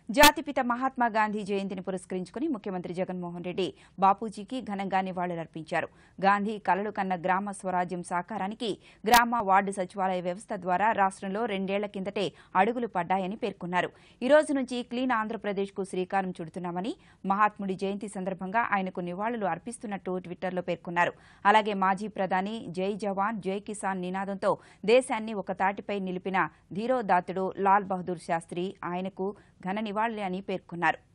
జాతిపిత మహాత్మా గాంధీ జయంతిని పురస్కరించుకుని ముఖ్యమంత్రి జగన్మోహన్ రెడ్డి బాపూజీకి ఘనంగా నివాళులర్పించారు గాంధీ కలలు కన్న గ్రామ స్వరాజ్యం సాకారానికి గ్రామ వార్డు సచివాలయ వ్యవస్థ ద్వారా రాష్ట్రంలో రెండేళ్ల కిందటే అడుగులు పడ్డాయని పేర్కొన్నారు ఈ రోజు నుంచి క్లీన్ ఆంధ్రప్రదేశ్కు శ్రీకారం చుడుతున్నామని మహాత్ముడి జయంతి సందర్భంగా ఆయనకు నివాళులు అర్పిస్తున్నట్టు ట్విట్టర్లో పేర్కొన్నారు అలాగే మాజీ ప్రధాని జై జవాన్ జై కిసాన్ నినాదంతో దేశాన్ని ఒక తాటిపై నిలిపిన ధీరోదాత్తుడు లాల్ బహదూర్ శాస్త్రి ఆయనకు ఘన నివాళులు అని పేర్కొన్నారు